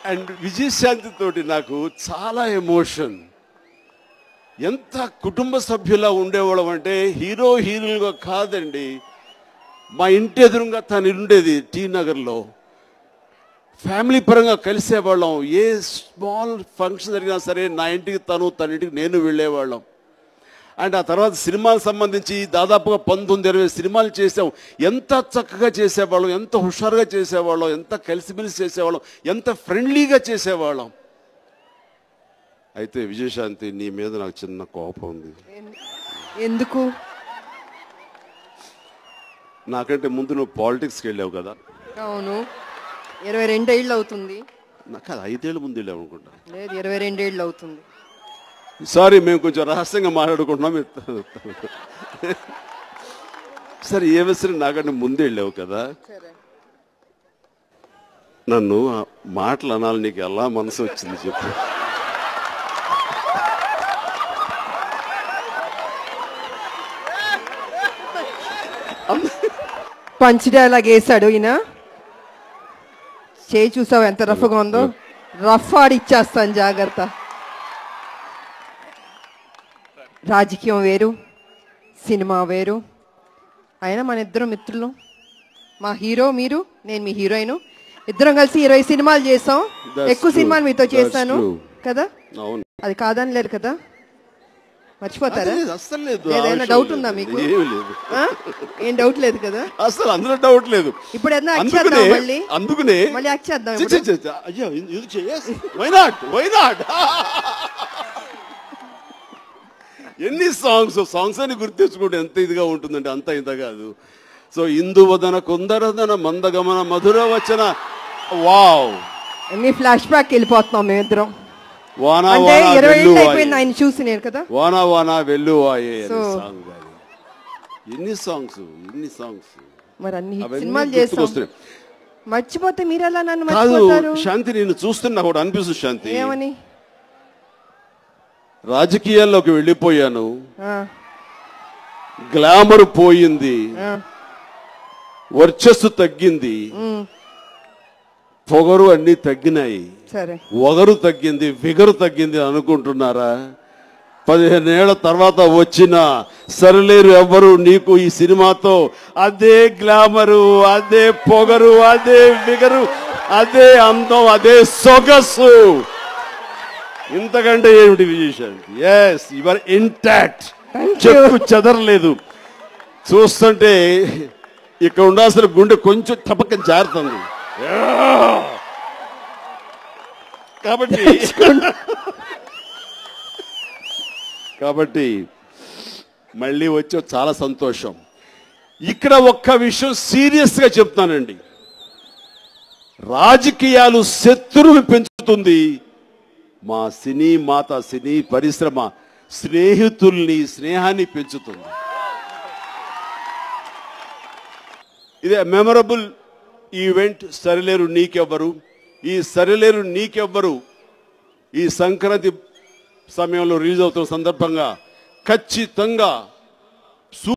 And Vijayashanti తోటి నాకు చాలా ఎమోషన్ ఎంత కుటుంబ సభ్యులా ఉండేవాళ్ళం అంటే హీరో హీరోలుగా కాదండి మా ఇంటి ఎదురుగా తను ఉండేది టీ నగర్లో ఫ్యామిలీ పరంగా కలిసేవాళ్ళం ఏ స్మాల్ ఫంక్షన్ జరిగినా సరే నా ఇంటికి తను తన ఇంటికి నేను వెళ్ళేవాళ్ళం అండ్ ఆ తర్వాత సినిమాలకు సంబంధించి దాదాపుగా పంతొమ్మిది ఇరవై సినిమాలు చేసాం ఎంత చక్కగా చేసేవాళ్ళం ఎంత హుషారుగా చేసేవాళ్ళం ఎంత కలిసిమెలిసి చేసేవాళ్ళం ఎంత ఫ్రెండ్లీగా చేసేవాళ్ళం అయితే విజయశాంతి నీ మీద నాకు చిన్న కోపం ఉంది ఎందుకు నాకంటే ముందు నువ్వు పాలిటిక్స్కి వెళ్ళావు కదా అవును ఇరవై రెండేళ్ళు అవుతుంది నాకు అది ఐదేళ్ళ ముందు వెళ్ళావు అనుకుంటా లేదు ఇరవై రెండేళ్ళు అవుతుంది సారీ మేము కొంచెం రహస్యంగా మాట్లాడుకుంటున్నాం మీరు- సరే ఏ విషయం నాకంటే ముందు వెళ్ళావు కదా సరే నన్ను ఆ మాటలు అనాలి నీకు ఎలా మనసు వచ్చింది చెప్పు పంచ్ డైలాగ్ వేసాడు ఈయన చేయి చూసావు ఎంత రఫ్గా ఉందో రఫ్ ఆడి ఇచ్చేస్తాను జాగ్రత్త రాజకీయం వేరు సినిమా వేరు అయినా మన ఇద్దరం మిత్రులు మా హీరో మీరు నేను మీ హీరోయిన్ ఇద్దరం కలిసి ఇరవై సినిమాలు చేసాం That's ఎక్కువ true. సినిమాలు మీతో That's చేశాను true. కదా అవును అది కాదని లేదు కదా మర్చిపోతారా అదే, అస్సలు లేదు ఆ ఏదైనా విషయం డౌట్ లేదు. ఉందా మీకు ఏమీ లేదు ఆ? ఏం డౌట్ లేదు కదా అసలు అందులో డౌట్ లేదు ఇప్పుడు ఏదైనా యాక్ట్ అందుకనే చేద్దాం మళ్ళీ అందుకనే మళ్ళీ యాక్ట్ చేద్దాం చి, ఇప్పుడు చి, చి, అయ్యో ఇది చేయస్ వై నాట్ వై నాట్ ఎన్ని సాంగ్స్ సాంగ్స్ అని గుర్తించుకుంటే ఎంత ఇదిగా ఉంటుందంటే అంత ఇంత కాదు సో ఇందువదన కుందరదన మందగమన మధుర వచన వావ్ అన్ని ఫ్లాష్ బ్యాక్ వెళ్ళిపోతున్నాం మేమిద్దరం వానా అంటే వానా ఇరవై ఏళ్ళు అయిపోయింది వెల్లువాయే ఆయన చూసి నేను కదా వానా వానా వెల్లువాయే అనే So- సాంగ్ కానీ ఎన్ని సాంగ్స్ ఎన్ని సాంగ్స్ మరి అన్ని hit అవన్నీ సినిమాలు చేస్తాం గుర్తుకొస్తున్నాయి మర్చిపోతే మీరు ఎలా నన్ను కాదు మర్చిపోతారు శాంతి నేను చూస్తున్నా కూడా అనిపిస్తుంది శాంతి ఏమని రాజకీయాల్లోకి వెళ్ళిపోయాను ఆ, గ్లామర్ పోయింది ఆ, వర్చస్సు తగ్గింది ఉమ్, పొగరు అన్ని తగ్గినాయి సరే ఒగరు తగ్గింది ఫిగరు తగ్గింది అనుకుంటున్నారా పదిహేనేళ్ల తర్వాత వచ్చిన సరిలేరు ఎవ్వరు నీకు ఈ సినిమాతో అదే గ్లామరు అదే పొగరు అదే ఫిగరు అదే అందం అదే సొగసు ఇంతకంటే ఏమిటి Vijayashanti yes your intact Thank you. చెప్పు చెదరలేదు చూస్తుంటే ఇక్కడ ఉండాల్సిన గుండె కొంచెం టపక్కన జారుతుంది కాబట్టి కాబట్టి మళ్ళీ వచ్చో చాలా సంతోషం ఇక్కడ ఒక్క విషయం సీరియస్గా చెప్తానండి రాజకీయాలు శత్రువుని పెంచుతుంది మా సినీ మాత సినీ పరిశ్రమ స్నేహితుల్ని స్నేహాన్ని పెంచుతుంది ఇదే మెమరబుల్ ఈవెంట్ సరిలేరు నీకెవ్వరు ఈ సరిలేరు నీకెవ్వరు ఈ సంక్రాంతి సమయంలో రిలీజ్ అవుతున్న సందర్భంగా ఖచ్చితంగా